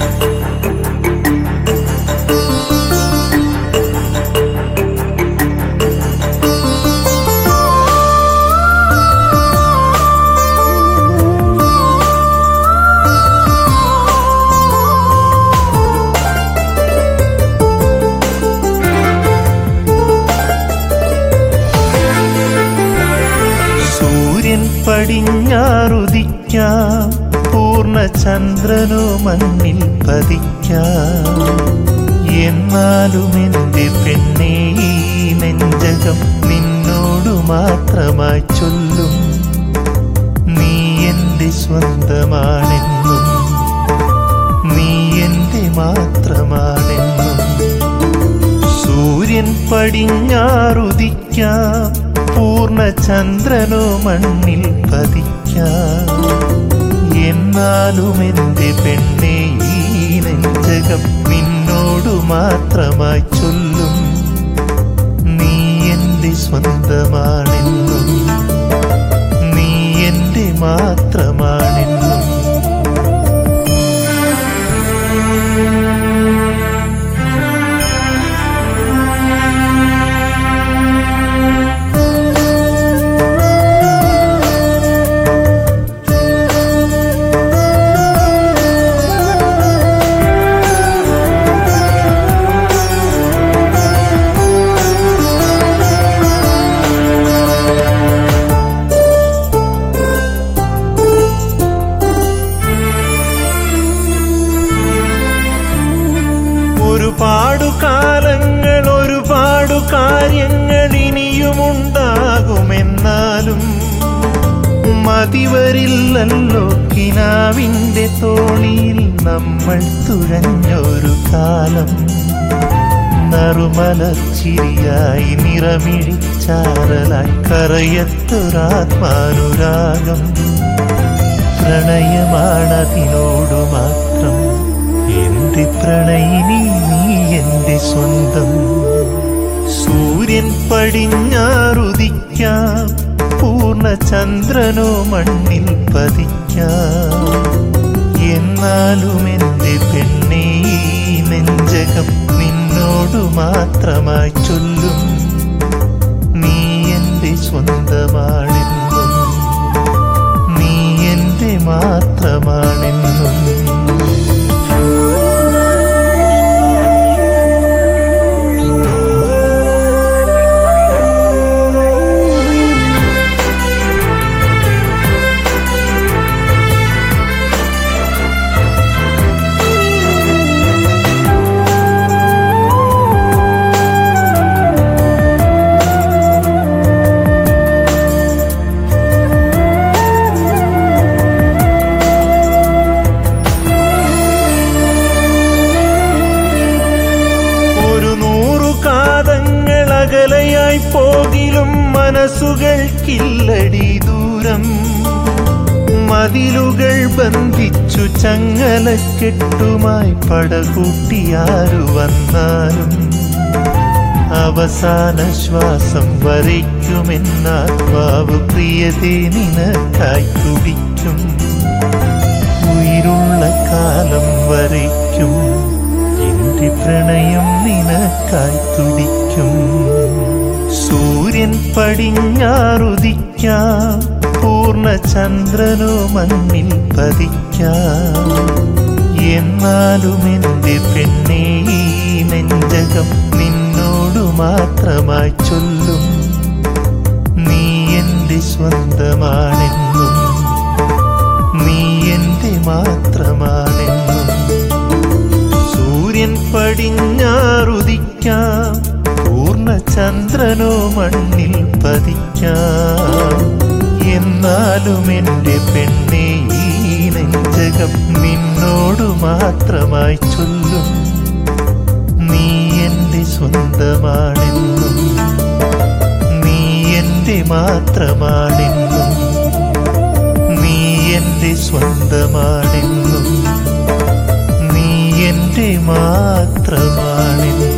സൂര്യൻ പടിഞ്ഞാറുദിക്കാം പൂർണ്ണചന്ദ്രനോ മണ്ണിൽ പതിക്കാം എന്നാലും എൻ്റെ പെണ്ണേ ഈ നെഞ്ചകം നിന്നോടു മാത്രമായി ചൊല്ലും നീ എൻ്റെ സ്വന്തമാണെന്നും നീ എൻ്റെ മാത്രമാണെന്നും സൂര്യൻ പടിഞ്ഞാറുദിക്കാം പൂർണ്ണചന്ദ്രനോ മണ്ണിൽ പതിക്കാം എന്നാലും എൻ്റെ പെണ്ണെ ഈ നെഞ്ചകം നിന്നോടു മാത്രമായി ചൊല്ലും നീ എൻ്റെ സ്വന്തമാണെന്നും നീ എൻ്റെ മാത്രമാണെന്നും ഒരുപാടു കാലങ്ങൾ ഒരുപാടു കാര്യങ്ങൾ ഇനിയുമുണ്ടാകുമെന്നാലും മതിവരില്ലല്ലോ കിനാവിന്റെ തോണിയിൽ നമ്മൾ തുഴഞ്ഞൊരു കാലം നറുമലച്ചിരിയായി നിറമിഴിച്ചാറലായി കറയത്തൊരാത്മാനുരാഗം പ്രണയമാണതിനോടു മാത്രം എന്റെ പ്രണയിനി നീ എന്റെ സ്വന്തം സൂര്യൻ പടിഞ്ഞാറുദിക്കാം പൂർണ്ണചന്ദ്രനോ മണ്ണിൽ പതിക്കാം എന്നാലും എന്റെ പെണ്ണേ ഈ നെഞ്ചകം നിന്നോടു മാത്രമായി ചൊല്ലും നീ എന്റെ സ്വന്തമാണെന്നും നീ എന്റെ മാത്രമാണെന്നും ഒരു നൂറു കാതങ്ങൾ അകലയായി പോകിലും മനസ്സുകൾക്കില്ലടി ദൂരം മതിലുകൾ ബന്ധിച്ചു ചങ്ങലക്കെട്ടുമായി പടകൂട്ടിയാരു വന്നാലും അവസാന ശ്വാസം വരയ്ക്കുമെന്നാത്മാവ് പ്രിയതേ നിനക്കായി തുടിക്കും ഉயிருള്ള കാലം വരയ്ക്കും എന്റെ പ്രണയം നിനക്കായി തുടിക്കും സൂര്യൻ പടിഞ്ഞാറുദിക്കാം പൂർണ്ണചന്ദ്രനോ മണ്ണിൽ പതിക്കാം എന്നാലും എന്റെ പെണ്ണേ ഈ നെഞ്ചകം നിന്നോടു മാത്രമായി ചൊല്ലും നീ എന്റെ സ്വന്തമാണെന്നും നീ എന്റെ മാത്രമാണെന്നും സൂര്യൻ പടിഞ്ഞാറുദിക്കാം പൂർണ്ണചന്ദ്രനോ മണ്ണിൽ പതിക്കാം എന്നാലും എൻ്റെ പെണ്ണേ ഈ നെഞ്ചകം നിന്നോടു മാത്രമായി ചൊല്ലും നീ എന്റെ സ്വന്തമാണെന്നും നീ എന്റെ മാത്രമാണെന്നും നീ എന്റെ സ്വന്തമാണെന്നും നീ എന്റെ മാത്രമാണെന്നും